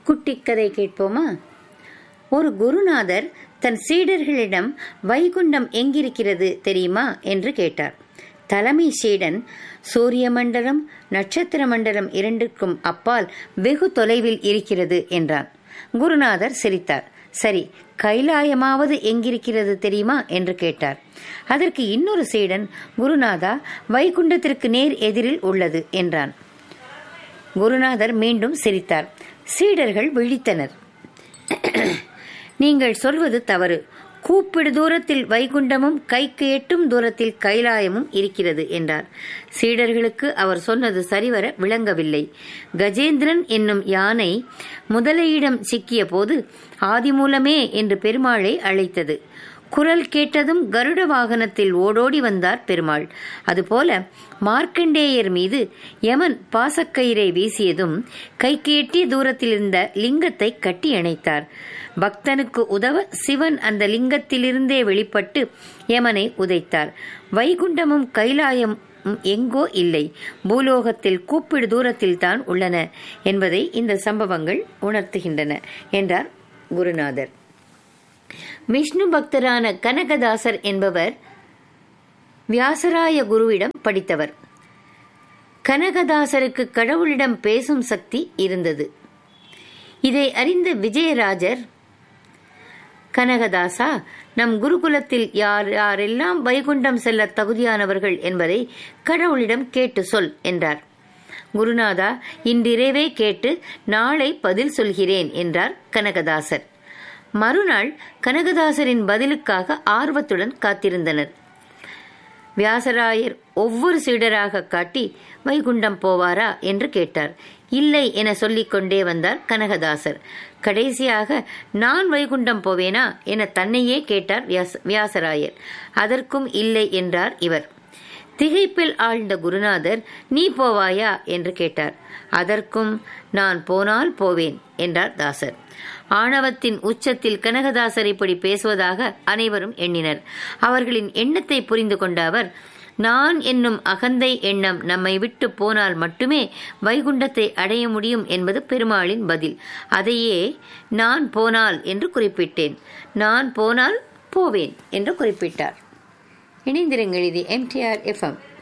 குட்டிக் கதை கேட்போமா ஒரு குருநாதர் தன் சீடர்களிடம் வைகுண்டம் எங்கிருக்கிறது தெரியுமா என்று கேட்டார் தலைமை சீடன் சூரிய மண்டலம் நட்சத்திர மண்டலம் இரண்டுக்கும் அப்பால் வெகு தொலைவில் இருக்கிறது என்றான் குருநாதர் சிரித்தார் சரி கைலாயமாவது எங்கிருக்கிறது தெரியுமா என்று கேட்டார் அதற்கு இன்னொரு சீடன் குருநாதா வைகுண்டத்திற்கு நேர் எதிரில் உள்ளது என்றான் குருநாதர் மீண்டும் சிரித்தார் சீடர்கள் விழித்தனர் நீங்கள் சொல்வது தவறு கூப்பிடு தூரத்தில் வைகுண்டமும் கைக்கு எட்டும் தூரத்தில் கைலாயமும் இருக்கிறது என்றார் சீடர்களுக்கு அவர் சொன்னது சரிவர விளங்கவில்லை கஜேந்திரன் என்னும் யானை முதலையிடம் சிக்கிய போது ஆதிமூலமே என்று பெருமாளை அழைத்தது குரல் கேட்டதும் கருட வாகனத்தில் ஓடோடி வந்தார் பெருமாள் அதுபோல மார்க்கண்டேயர் மீது யமன் பாசக்கயிறை வீசியதும் கைக்கு எட்டிய தூரத்தில் இருந்த லிங்கத்தை கட்டி அணைத்தார் பக்தனுக்கு உதவ சிவன் அந்த லிங்கத்திலிருந்தே வெளிப்பட்டு யமனை உதைத்தார் வைகுண்டமும் கைலாயம் எங்கோ இல்லை பூலோகத்தில் கூப்பிடு தூரத்தில் தான் உள்ளன என்பதை இந்த சம்பவங்கள் உணர்த்துகின்றன என்றார் குருநாதர் விஷ்ணு பக்தரான கனகதாசர் என்பவர் வியாசராய குருவிடம் படித்தவர் கனகதாசருக்கு கடவுளிடம் பேசும் சக்தி இருந்தது இதை அறிந்த விஜயராஜர் கனகதாசா நம் குருகுலத்தில் யார் யாரெல்லாம் வைகுண்டம் செல்ல தகுதியானவர்கள் என்பதை கடவுளிடம் கேட்டு சொல் என்றார் குருநாதா இன்றிரவே கேட்டு நாளை பதில் சொல்கிறேன் என்றார் கனகதாசர் மறுநாள் கனகதாசரின் பதிலுக்காக ஆர்வத்துடன் காத்திருந்தனர் வியாசராயர் ஒவ்வொரு சீடராக காட்டி வைகுண்டம் போவாரா என்று கேட்டார் இல்லை என சொல்லிக் கொண்டே வந்தார் கனகதாசர் கடைசியாக நான் வைகுண்டம் போவேனா என தன்னையே கேட்டார் வியாசராயர் அதற்கும் இல்லை என்றார் இவர் திகைப்பில் ஆழ்ந்த குருநாதர் நீ போவாயா என்று கேட்டார் அதற்கும் நான் போனால் போவேன் என்றார் தாசர் ஆணவத்தின் உச்சத்தில் கனகதாசர் இப்படி பேசுவதாக அனைவரும் எண்ணினர் அவர்களின் எண்ணத்தை புரிந்து கொண்ட அவர் நான் என்னும் அகந்தை எண்ணம் நம்மை விட்டு போனால் மட்டுமே வைகுண்டத்தை அடைய முடியும் என்பது பெருமாளின் பதில் அதையே நான் போனால் என்று குறிப்பிட்டேன் நான் போனால் போவேன் என்று குறிப்பிட்டார் இணைந்திருங்கள் இது எம்டிஆர் எஃப்எம்